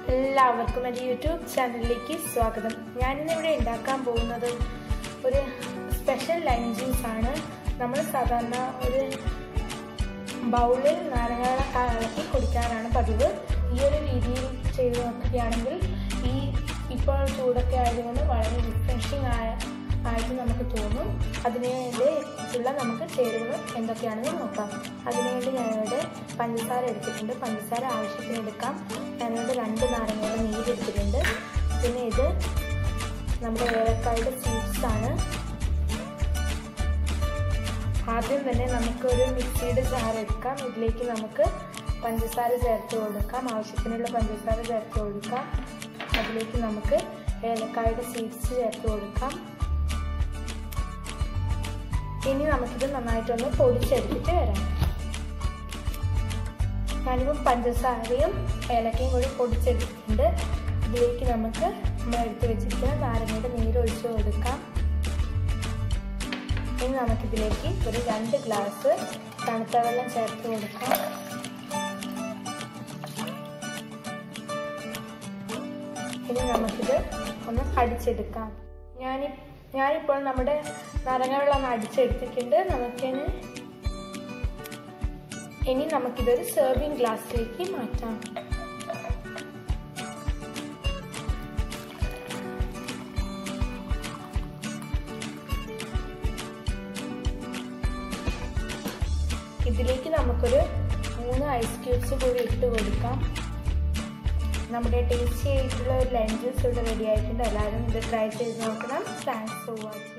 എല്ലാവർക്കും എൻ്റെ യൂട്യൂബ് ചാനലിലേക്ക് സ്വാഗതം ഞാനിന്നിവിടെ ഉണ്ടാക്കാൻ പോകുന്നത് ഒരു സ്പെഷ്യൽ ലൈം ജ്യൂസ് ആണ് നമ്മൾ സാധാരണ ഒരു ബൗളിൽ നാരങ്ങ കലക്കി കുടിക്കാനാണ് പതിവ് ഈ ഒരു രീതിയിൽ ചെയ്ത് നോക്കുകയാണെങ്കിൽ ഈ ഇപ്പോൾ ചൂടൊക്കെ ആയതുകൊണ്ട് വളരെ റിഫ്രഷിങ് ആയ ആയിട്ട് നമുക്ക് തോന്നും അതിനുവേണ്ടിയുള്ള നമുക്ക് ചേരുവകൾ എന്തൊക്കെയാണെന്ന് നോക്കാം അതിനുവേണ്ടി ഞാനിവിടെ പഞ്ചസാര എടുത്തിട്ടുണ്ട് പഞ്ചസാര ആവശ്യത്തിന് എടുക്കാം ഞാനിവിടെ രണ്ട് നാരങ്ങയുടെ നീര് എടുത്തിട്ടുണ്ട് പിന്നെ ഇത് നമ്മുടെ ഏലക്കായുടെ സീഡ്സ് ആണ് ആദ്യം തന്നെ നമുക്കൊരു മിക്സിയുടെ ജാർ എടുക്കാം ഇതിലേക്ക് നമുക്ക് പഞ്ചസാര ചേർത്ത് കൊടുക്കാം ആവശ്യത്തിനുള്ള പഞ്ചസാര ചേർത്ത് കൊടുക്കാം അതിലേക്ക് നമുക്ക് ഏലക്കായുടെ സീഡ്സ് ചേർത്ത് കൊടുക്കാം ഇനി നമുക്കിത് നന്നായിട്ടൊന്ന് പൊടിച്ചെടുത്തിട്ട് വരാം ഞാനിപ്പോൾ പഞ്ചസാരയും ഏലക്കയും കൂടി പൊടിച്ചെടുത്തിട്ടുണ്ട് ഇതിലേക്ക് നമുക്ക് നമ്മൾ എടുത്ത് വെച്ചിരിക്കുന്ന നാരങ്ങയുടെ നീര് ഒഴിച്ചു കൊടുക്കാം ഇനി നമുക്കിതിലേക്ക് ഒരു രണ്ട് ഗ്ലാസ് തണുത്ത വെള്ളം ചേർത്ത് കൊടുക്കാം ഇനി നമുക്കിത് ഒന്ന് അടിച്ചെടുക്കാം ഞാനി ഞാനിപ്പോൾ നമ്മുടെ നാരങ്ങ വെള്ളം ഒന്ന് അടിച്ചെടുത്തിട്ടുണ്ട് നമുക്കിനി ഇനി നമുക്കിതൊരു സെർവിങ് ഗ്ലാസ്സിലേക്ക് മാറ്റാം ഇതിലേക്ക് നമുക്കൊരു മൂന്ന് ഐസ് ക്യൂബ്സ് കൂടി ഇട്ട് കൊടുക്കാം നമ്മുടെ ടേസ്റ്റി ആയിട്ടുള്ള ഒരു ലഞ്ചസ് ഇവിടെ റെഡി ആയിട്ടുണ്ട് എല്ലാവരും ഇത് ട്രൈ ചെയ്ത് നോക്കണം താങ്ക്സ് ഫോർ വാച്ചിങ്